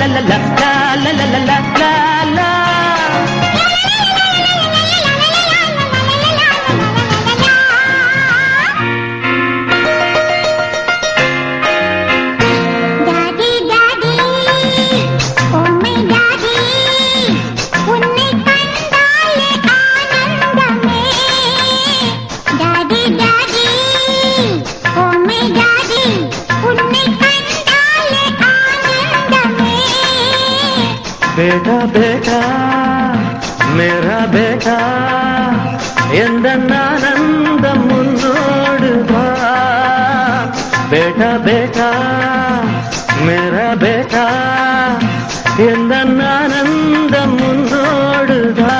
la la la la la la la la la daddy daddy உம்மை daddy உன்னை கண்டாலே ஆனந்தமே டாடி டாடி உம்மை டாடி உன்னை கண்டாலே ஆனந்தமே बेटा बेटा मेरा बेटा எந்த ஆனந்தம் முன்னோடு வா बेटा बेटा मेरा बेटा எந்த ஆனந்தம் முன்னோடு வா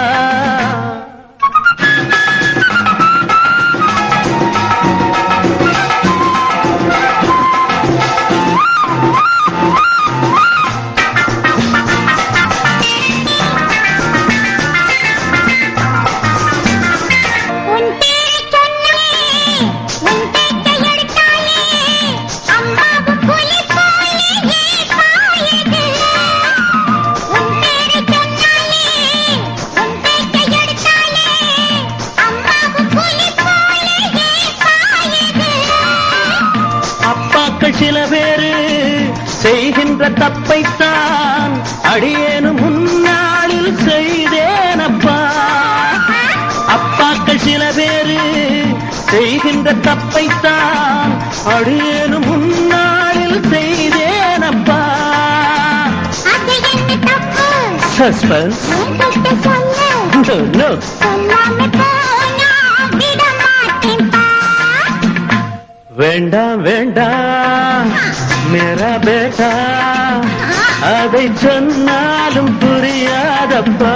உன் பேரை சொன்னே உன் பேச்சை எடுத்தாலே அம்மாவு புலி போலே பாயுது உன் பேரை சொன்னாலே உன் பேச்சை எடுத்தாலே அம்மாவு புலி போலே பாயுது அப்பாக்கள் சில பேரு செய்கின்ற தப்பைத்தான் அடியேனும் முன்னாளில் செய்தேனப்பா அப்பாக்கள் சில பேரு செய்கின்ற தப்பைத்தான் அடியேனும் முன்னாளில் செய்தேனப்பா அது என்ன தப்பு சஸ்பென்ஸ் என்கிட்ட சொல்லு நோ சொல்லாம போனா விட மாட்டேன்பா வேண்டாம் வேண்டாம் மேரா பேட்டா அதை சொன்னாலும் புரியாதப்பா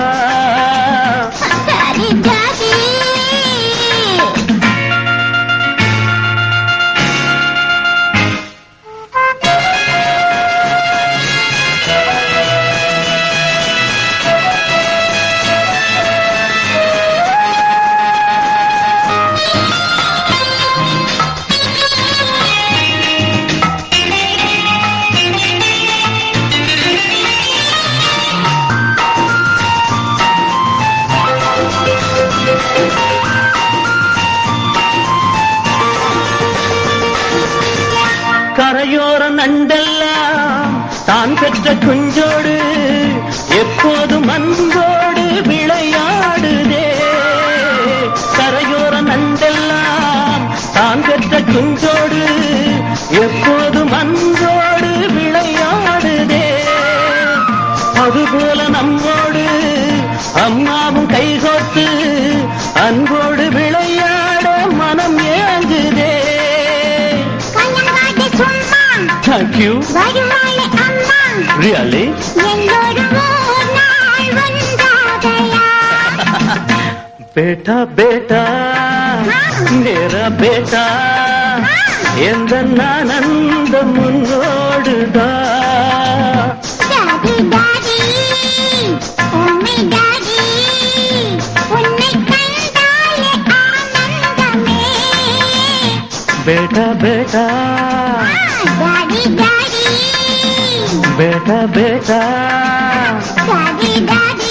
சரி டாடி கரையோர நண்டெல்லாம் தான் பெற்ற குஞ்சோடு எப்போதும் அன்போடு விளையாடுதே கரையோர நண்டெல்லாம் தான் பெற்ற குஞ்சோடு எப்போதும் அன்போடு விளையாடுதே அதுபோல நம்மோடு அம்மாவும் கைகோத்து அன்போடு விளையாட மனம் ஏங்குதே கண்ணங்காட்டி சும்மா தேங்க்யூ வருவாளே அம்மா ரியலி எல்லோரும் ஒரு நாள் வந்தாகையா बेटा बेटा मेरा बेटा எந்த ஆனந்த முன்னோடுதான் டாடி டாடி உம்மை டாடி உன்னை கண்டாலே ஆனந்தமே बेटा बेटा டாடி டாடி बेटा बेटा டாடி டாடி